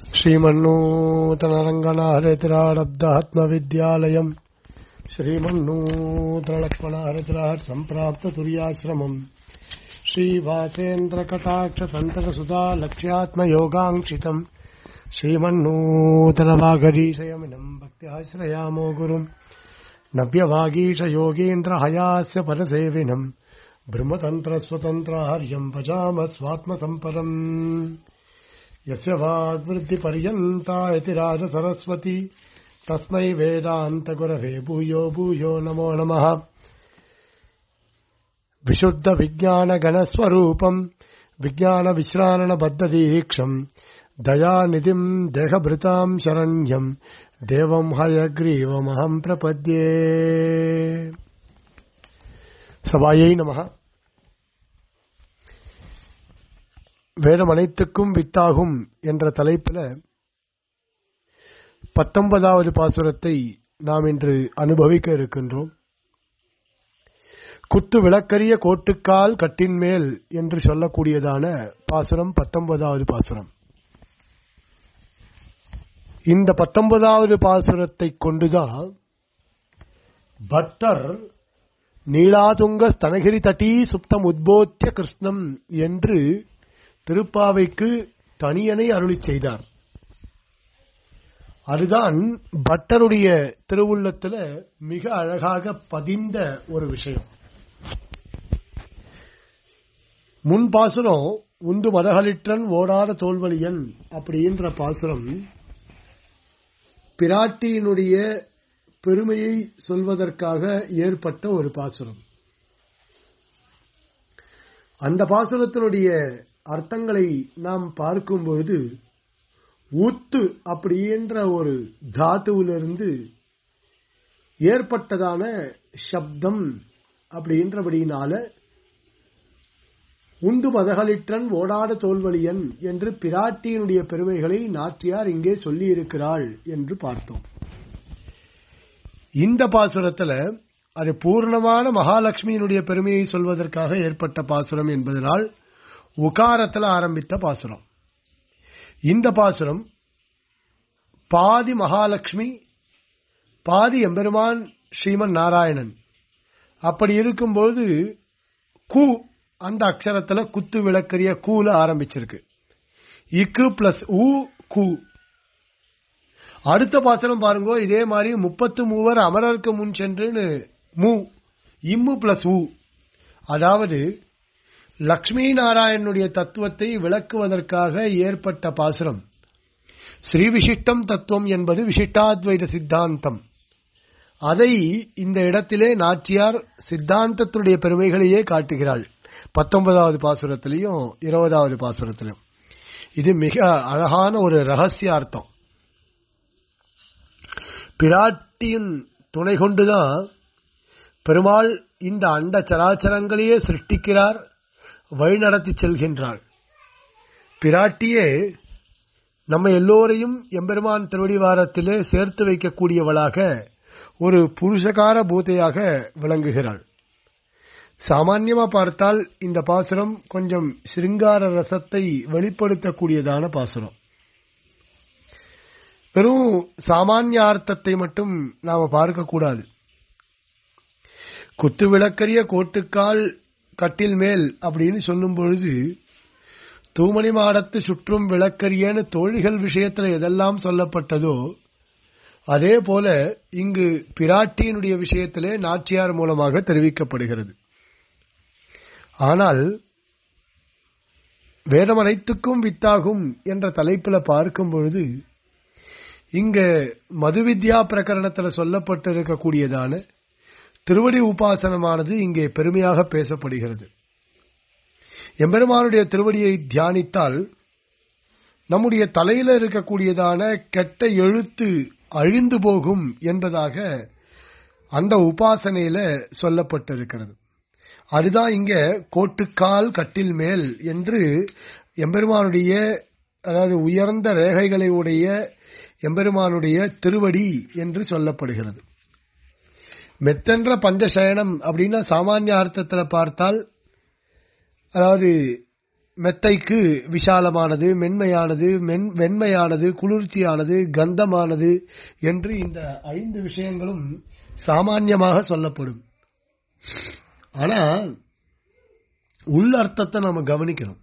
श्रीमन्नूतनरङ्गनाहरितिरारब्धात्मविद्यालयम् श्रीमन्नूतनलक्ष्मणाहरितिरात् सम्प्राप्ततुर्याश्रमम् श्रीवासेन्द्रकटाक्षसन्ततसुधा लक्ष्यात्मयोगाङ्क्षितम् श्रीमन्नूतनवागधीशयमिनम् भक्त्याश्रयामो गुरुम् नव्यवागीशयोगीन्द्रहयास्य परसेविनम् ब्रह्मतन्त्रस्वतन्त्रार्यम् भजाम स्वात्मसम्पदम् यस्य वाग्वृद्धिपर्यन्ता इति राजसरस्वती तस्मै वेदान्तगुरवे भूयो भूयो नमो नमः विशुद्धविज्ञानगणस्वरूपम् विज्ञानविश्राणबद्धदीक्षम् दयानिधिम् देहभृताम् शरण्यम् देवम् हयग्रीवमहम् प्रपद्ये சபாயை நமக வேதம் அனைத்துக்கும் வித்தாகும் என்ற தலைப்பில் பத்தொன்பதாவது பாசுரத்தை நாம் இன்று அனுபவிக்க இருக்கின்றோம் குத்து விளக்கரிய கோட்டுக்கால் கட்டின் மேல் என்று சொல்லக்கூடியதான பாசுரம் பத்தொன்பதாவது பாசுரம் இந்த பத்தொன்பதாவது பாசுரத்தை கொண்டுதான் பட்டர் நீளாதுங்க ஸ்தனகிரி தட்டி சுப்தம் உத்போத்திய கிருஷ்ணம் என்று திருப்பாவைக்கு தனியனை அருளி செய்தார் அதுதான் பட்டருடைய திருவுள்ளத்துல மிக அழகாக பதிந்த ஒரு விஷயம் முன் பாசுரம் உந்து மதகளிற்றன் ஓடாத தோல்வழியன் அப்படின்ற பாசுரம் பிராட்டியினுடைய பெருமையை சொல்வதற்காக ஏற்பட்ட ஒரு பாசுரம் அந்த பாசுரத்தினுடைய அர்த்தங்களை நாம் பார்க்கும் பொழுது ஊத்து அப்படின்ற ஒரு தாத்துவிலிருந்து ஏற்பட்டதான சப்தம் அப்படின்றபடியினால உண்டு மதகளிற்றன் ஓடாத தோல்வழியன் என்று பிராட்டியினுடைய பெருமைகளை நாச்சியார் இங்கே சொல்லி இருக்கிறாள் என்று பார்த்தோம் இந்த பாசுரத்துல அது பூர்ணமான மகாலட்சுமியினுடைய பெருமையை சொல்வதற்காக ஏற்பட்ட பாசுரம் என்பதனால் உகாரத்தில் ஆரம்பித்த பாசுரம் இந்த பாசுரம் பாதி மகாலட்சுமி பாதி எம்பெருமான் ஸ்ரீமன் நாராயணன் அப்படி இருக்கும்போது கு அந்த அக்ஷரத்துல குத்து விளக்கரிய கூல ஆரம்பிச்சிருக்கு இக்கு பிளஸ் உ கு அடுத்த பாசனம் பாருங்க இதே மாதிரி முப்பத்து மூவர் அமரருக்கு முன் சென்றுன்னு மு இம்மு பிளஸ் உ அதாவது லக்ஷ்மி நாராயணனுடைய தத்துவத்தை விளக்குவதற்காக ஏற்பட்ட பாசுரம் ஸ்ரீ விசிஷ்டம் தத்துவம் என்பது விசிஷ்டாத்வைத சித்தாந்தம் அதை இந்த இடத்திலே நாச்சியார் சித்தாந்தத்தினுடைய பெருமைகளையே காட்டுகிறாள் பத்தொன்பதாவது பாசுரத்திலையும் இருபதாவது பாசுரத்திலும் இது மிக அழகான ஒரு ரகசியார்த்தம் பிராட்டியின் துணை கொண்டுதான் பெருமாள் இந்த அண்ட சராச்சரங்களையே சிருஷ்டிக்கிறார் வழிநடத்தி செல்கின்றாள் பிராட்டியே நம்ம எல்லோரையும் எம்பெருமான் திருவடிவாரத்திலே சேர்த்து வைக்கக்கூடியவளாக ஒரு புருஷகார பூதையாக விளங்குகிறாள் சாமான்யமா பார்த்தால் இந்த பாசுரம் கொஞ்சம் சிருங்கார ரசத்தை வெளிப்படுத்தக்கூடியதான பாசுரம் வெறும் சாமானிய அர்த்தத்தை மட்டும் நாம பார்க்கக்கூடாது குத்து விளக்கரிய கோட்டுக்கால் கட்டில் மேல் அப்படின்னு சொல்லும் பொழுது தூமணி மாடத்து சுற்றும் விளக்கரியன்னு தோழிகள் விஷயத்துல எதெல்லாம் சொல்லப்பட்டதோ அதே போல இங்கு பிராட்டியினுடைய விஷயத்திலே நாச்சியார் மூலமாக தெரிவிக்கப்படுகிறது ஆனால் வேதம் அனைத்துக்கும் வித்தாகும் என்ற தலைப்பில் பார்க்கும் பொழுது இங்க மதுவித்யா பிரகரணத்தில் சொல்லப்பட்டிருக்கக்கூடியதான திருவடி உபாசனமானது இங்கே பெருமையாக பேசப்படுகிறது எம்பெருமானுடைய திருவடியை தியானித்தால் நம்முடைய தலையில இருக்கக்கூடியதான கெட்ட எழுத்து அழிந்து போகும் என்பதாக அந்த உபாசனையில சொல்லப்பட்டிருக்கிறது அதுதான் இங்க கோட்டுக்கால் கட்டில் மேல் என்று எம்பெருமானுடைய அதாவது உயர்ந்த ரேகைகளை உடைய எம்பெருமானுடைய திருவடி என்று சொல்லப்படுகிறது மெத்தென்ற பஞ்சசயனம் அப்படின்னா சாமானிய அர்த்தத்தில் பார்த்தால் அதாவது மெத்தைக்கு விஷாலமானது மென்மையானது மென் வெண்மையானது குளிர்ச்சியானது கந்தமானது என்று இந்த ஐந்து விஷயங்களும் சாமான்யமாக சொல்லப்படும் ஆனா உள் அர்த்தத்தை நம்ம கவனிக்கணும்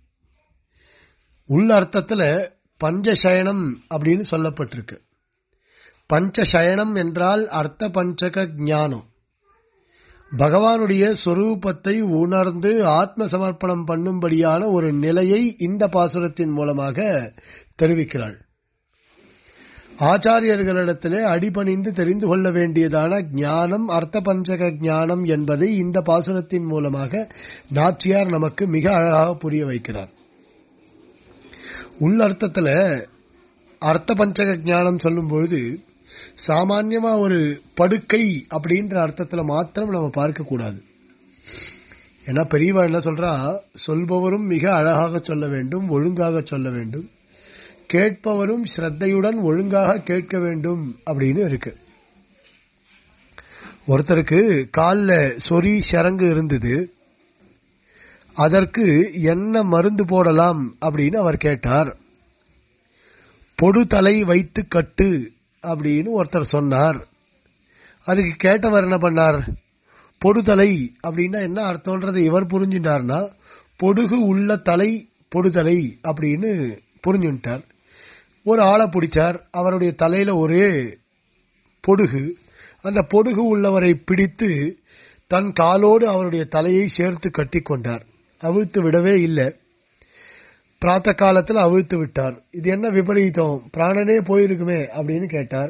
உள் அர்த்தத்துல பஞ்சசயனம் அப்படின்னு சொல்லப்பட்டிருக்கு பஞ்சசயனம் என்றால் அர்த்த பஞ்சக ஞானம் பகவானுடைய சொரூபத்தை உணர்ந்து ஆத்ம சமர்ப்பணம் பண்ணும்படியான ஒரு நிலையை இந்த பாசுரத்தின் மூலமாக தெரிவிக்கிறாள் ஆச்சாரியர்களிடத்திலே அடிபணிந்து தெரிந்து கொள்ள வேண்டியதான ஞானம் அர்த்த பஞ்சக ஞானம் என்பதை இந்த பாசுரத்தின் மூலமாக நாச்சியார் நமக்கு மிக அழகாக புரிய வைக்கிறார் உள்ளர்த்தத்துல அர்த்த பஞ்சக ஞானம் சொல்லும் பொழுது சாமான்யமா ஒரு படுக்கை அப்படின்ற அர்த்தத்துல மாத்திரம் நம்ம பார்க்க கூடாது ஏன்னா பெரியவா என்ன சொல்றா சொல்பவரும் மிக அழகாக சொல்ல வேண்டும் ஒழுங்காக சொல்ல வேண்டும் கேட்பவரும் ஸ்ரத்தையுடன் ஒழுங்காக கேட்க வேண்டும் அப்படின்னு இருக்கு ஒருத்தருக்கு காலில் சொறி சரங்கு இருந்தது அதற்கு என்ன மருந்து போடலாம் அப்படின்னு அவர் கேட்டார் பொடு தலை வைத்து கட்டு அப்படின்னு ஒருத்தர் சொன்னார் அதுக்கு கேட்டவர் என்ன பண்ணார் பொடுதலை அப்படின்னா என்ன அர்த்தம்ன்றது இவர் புரிஞ்சுட்டார்னா பொடுகு உள்ள தலை பொடுதலை அப்படின்னு புரிஞ்சுட்டார் ஒரு ஆளை பிடிச்சார் அவருடைய தலையில ஒரே பொடுகு அந்த பொடுகு உள்ளவரை பிடித்து தன் காலோடு அவருடைய தலையை சேர்த்து கட்டி கொண்டார் அவிழ்த்து விடவே இல்லை பிராத்த காலத்தில் அவிழ்த்து விட்டார் இது என்ன விபரீதம் பிராணனே போயிருக்குமே அப்படின்னு கேட்டார்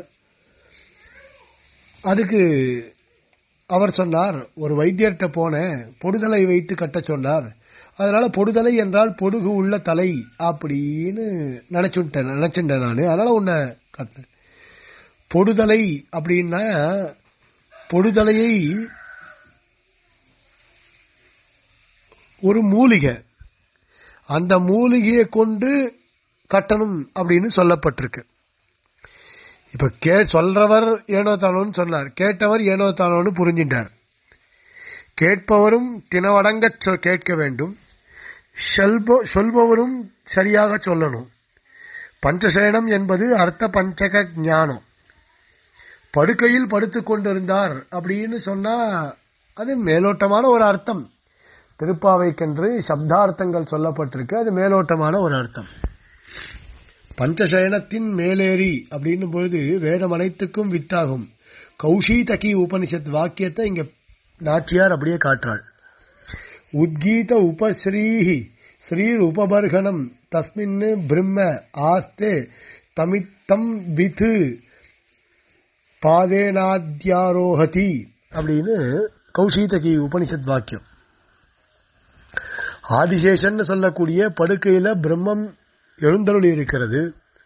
அதுக்கு அவர் சொன்னார் ஒரு வைத்தியர்கிட்ட போனேன் பொடுதலை வைத்து கட்ட சொன்னார் அதனால பொடுதலை என்றால் பொடுகு உள்ள தலை அப்படின்னு நினைச்சுட்டேன் நினைச்சுட்டேன் நான் அதனால உன்னை கட்டினேன் பொடுதலை அப்படின்னா பொடுதலையை ஒரு மூலிகை அந்த மூலிகையை கொண்டு கட்டணும் அப்படின்னு சொல்லப்பட்டிருக்கு இப்ப கே சொல்றவர் ஏனோ தானோன்னு சொன்னார் கேட்டவர் ஏனோ தானோன்னு புரிஞ்சின்றார் கேட்பவரும் தினவடங்க கேட்க வேண்டும் சொல்பவரும் சரியாக சொல்லணும் பஞ்சசேனம் என்பது அர்த்த பஞ்சக ஞானம் படுக்கையில் படுத்துக் கொண்டிருந்தார் அப்படின்னு சொன்னா அது மேலோட்டமான ஒரு அர்த்தம் திருப்பாவைக்கென்று சப்தார்த்தங்கள் சொல்லப்பட்டிருக்கு அது மேலோட்டமான ஒரு அர்த்தம் பஞ்சசயனத்தின் மேலேறி அப்படின்னும் பொழுது வேதம் அனைத்துக்கும் வித்தாகும் கௌஷீதகி உபனிஷத் வாக்கியத்தை இங்க நாச்சியார் அப்படியே காட்டுறாள் உத்கீத உபஸ்ரீஹி ஸ்ரீர் உபபர்கணம் தஸ்மின் பிரம்ம ஆஸ்தே தமித்தம் வித்து பாதேனாத்யாரோஹதி அப்படின்னு கௌஷீதகி உபனிஷத் வாக்கியம் ஆதிசேஷன் சொல்லக்கூடிய படுக்கையில பிரம்மம் எழுந்தருளி இருக்கிறது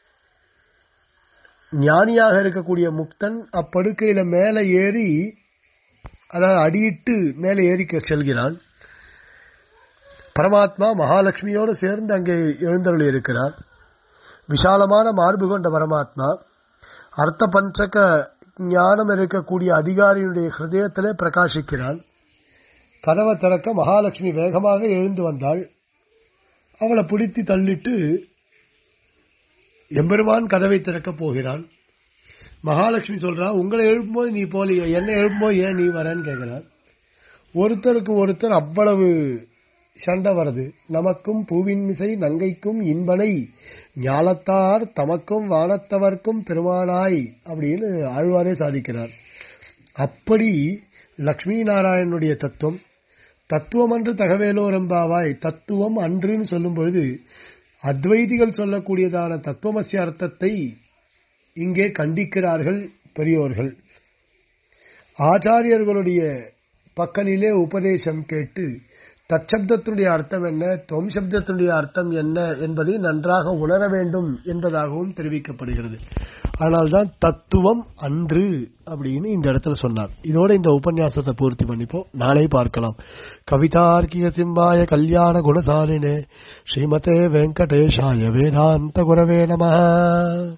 ஞானியாக இருக்கக்கூடிய முக்தன் அப்படுக்கையில மேல ஏறி அதாவது அடியிட்டு மேலே ஏறி செல்கிறான் பரமாத்மா மகாலட்சுமியோடு சேர்ந்து அங்கே எழுந்தருளி இருக்கிறார் விஷாலமான மார்பு கொண்ட பரமாத்மா அர்த்த பஞ்சக ஞானம் இருக்கக்கூடிய அதிகாரியுடைய ஹிருதயத்திலே பிரகாசிக்கிறான் கதவை திறக்க மகாலட்சுமி வேகமாக எழுந்து வந்தாள் அவளை பிடித்து தள்ளிட்டு எம்பெருமான் கதவை திறக்கப் போகிறான் மகாலட்சுமி சொல்றா உங்களை எழுப்பும்போது நீ போலிய என்ன எழுப்பும்போது ஏன் நீ வரேன்னு கேட்கிறார் ஒருத்தருக்கு ஒருத்தர் அவ்வளவு சண்டை வருது நமக்கும் பூவின் மிசை நங்கைக்கும் இன்பனை ஞாலத்தார் தமக்கும் வானத்தவர்க்கும் பெருமானாய் அப்படின்னு ஆழ்வாரே சாதிக்கிறார் அப்படி லக்ஷ்மி நாராயணனுடைய தத்துவம் தத்துவம் அன்று தகவேலோரம்பாவாய் தத்துவம் அன்றுன்னு சொல்லும் பொழுது அத்வைதிகள் சொல்லக்கூடியதான தத்துவமசிய அர்த்தத்தை இங்கே கண்டிக்கிறார்கள் பெரியோர்கள் ஆச்சாரியர்களுடைய பக்கலிலே உபதேசம் கேட்டு தச்சப்தத்தினுடைய அர்த்தம் என்ன தொம் சப்தத்தினுடைய அர்த்தம் என்ன என்பதை நன்றாக உணர வேண்டும் என்பதாகவும் தெரிவிக்கப்படுகிறது அதனால்தான் தத்துவம் அன்று அப்படின்னு இந்த இடத்துல சொன்னார் இதோட இந்த உபன்யாசத்தை பூர்த்தி பண்ணிப்போம் நாளை பார்க்கலாம் கவிதார்க்கிக சிம்பாய கல்யாண குணசாலினே ஸ்ரீமதே வெங்கடேஷாய வேதாந்த குரவே நம